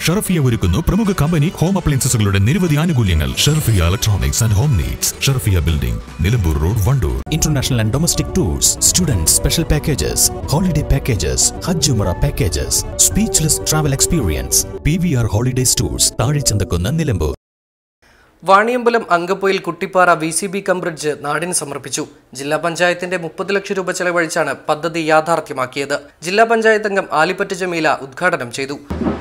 ഷർഫിയ ഒരുക്കുന്നു പ്രമുഖ company home അപ്ലയൻസസുകളുടെ നിരവധി ആനുകൂല്യങ്ങൾ Sharfiya electronics and home needs Sharfiya building Nilambur road Wandoor international and domestic tours, student special packages, holiday packages, Hajj Umrah packages, speechless travel experience, PVR Holidays Tours, താഴിച്ചന്തക്കുന്ന് Nilambur Vaniyambalam Angappoyil Kuttippara V C B cum bridge നാടിന് സമർപ്പിച്ചു ജില്ലാ പഞ്ചായത്തിന്റെ മുപ്പത് ലക്ഷം രൂപ ചെലവഴിച്ചാണ് പദ്ധതി യാഥാർത്ഥ്യമാക്കിയത് ജില്ലാ പഞ്ചായത്ത് അംഗം ആലിപ്പറ്റ ജമീല ഉദ്ഘാടനം ചെയ്തു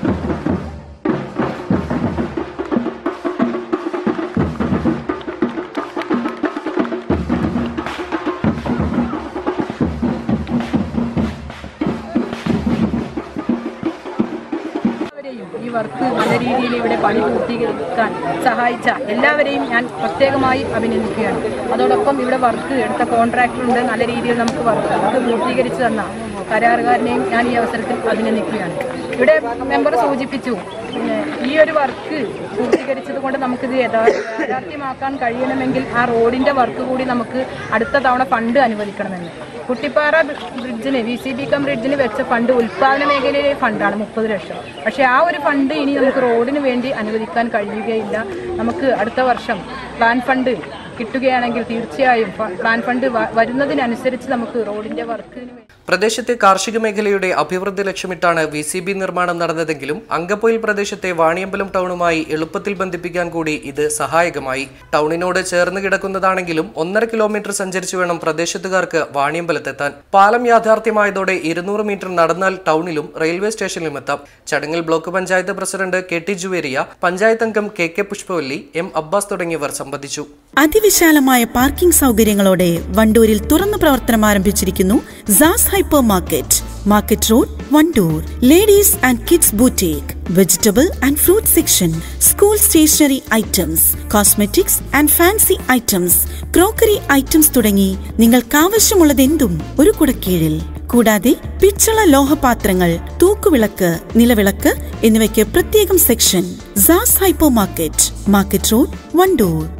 എല്ലാവരെയും ഈ വർക്ക് നല്ല രീതിയിൽ ഇവിടെ പണി പൂർത്തീകരിക്കാൻ സഹായിച്ച എല്ലാവരെയും ഞാൻ പ്രത്യേകമായി അഭിനന്ദിക്കുകയാണ് അതോടൊപ്പം ഇവിടെ വർക്ക് എടുത്ത കോൺട്രാക്ടറുണ്ട് നല്ല രീതിയിൽ നമുക്ക് വർക്ക് പൂർത്തീകരിച്ചു തന്ന കരാറുകാരനെയും ഞാൻ ഈ അവസരത്തിൽ അഭിനന്ദിക്കുകയാണ് ഇവിടെ മെമ്പർ സൂചിപ്പിച്ചു പിന്നെ ഈ ഒരു വർക്ക് പൂർത്തീകരിച്ചത് കൊണ്ട് നമുക്കിത് യഥാ- യാഥാർത്ഥ്യമാക്കാൻ കഴിയണമെങ്കിൽ ആ റോഡിന്റെ വർക്ക് കൂടി നമുക്ക് അടുത്ത തവണ ഫണ്ട് അനുവദിക്കണമെന്ന് കുട്ടിപ്പാറ ബ്രിഡ്ജിന് വി സി ബി കം ബ്രിഡ്ജിന് വെച്ച ഫണ്ട് ഉൽപ്പാദന മേഖലയിലെ ഫണ്ടാണ് മുപ്പത് ലക്ഷം പക്ഷേ ആ ഒരു ഫണ്ട് ഇനി നമുക്ക് റോഡിന് വേണ്ടി അനുവദിക്കാൻ കഴിയുകയില്ല നമുക്ക് അടുത്ത വർഷം പ്ലാൻ ഫണ്ട് കിട്ടുകയാണെങ്കിൽ തീർച്ചയായും ഫ- പ്ലാൻ ഫണ്ട് വ- വരുന്നതിനനുസരിച്ച് നമുക്ക് റോഡിന്റെ വർക്കിന് വേണ്ടി പ്രദേശത്തെ കാർഷിക മേഖലയുടെ അഭിവൃദ്ധി ലക്ഷ്യമിട്ടാണ് വി സി ബി നിർമ്മാണം നടന്നതെങ്കിലും അങ്കപ്പൊയിൽ പ്രദേശത്തെ വാണിയമ്പലം ടൗണുമായി എളുപ്പത്തിൽ ബന്ധിപ്പിക്കാൻ കൂടി ഇത് സഹായകമായി ടൗണിനോട് ചേർന്ന് കിടക്കുന്നതാണെങ്കിലും ഒന്നര കിലോമീറ്റർ സഞ്ചരിച്ചു വേണം പ്രദേശത്തുകാർക്ക് വാണിയമ്പലത്തെത്താൻ പാലം യാഥാർത്ഥ്യമായതോടെ ഇരുന്നൂറ് മീറ്റർ നടന്നാൽ ടൗണിലും റെയിൽവേ സ്റ്റേഷനിലും എത്താം ചടങ്ങിൽ block panchayat president K T Juveriya panchayat അംഗം K K Pushpavalli M Abbas തുടങ്ങിയവർ സംബന്ധിച്ചു അതിവിശാലമായ പാർക്കിംഗ് സൗകര്യങ്ങളോടെ വണ്ടൂരിൽ തുറന്നു പ്രവർത്തനം ആരംഭിച്ചിരിക്കുന്നു Saas hyper market market road Wandoor ladies and kids boutique vegetable and fruit section school stationery items cosmetics and fancy items crockery items തുടങ്ങി നിങ്ങൾക്കാവശ്യമുള്ളതെന്തും ഒരു കുടക്കീഴിൽ കൂടാതെ പിച്ചള ലോഹപാത്രങ്ങൾ തൂക്കുവിളക്ക് നിലവിളക്ക് എന്നിവയ്ക്ക് പ്രത്യേകം section Saas hyper market market road Wandoor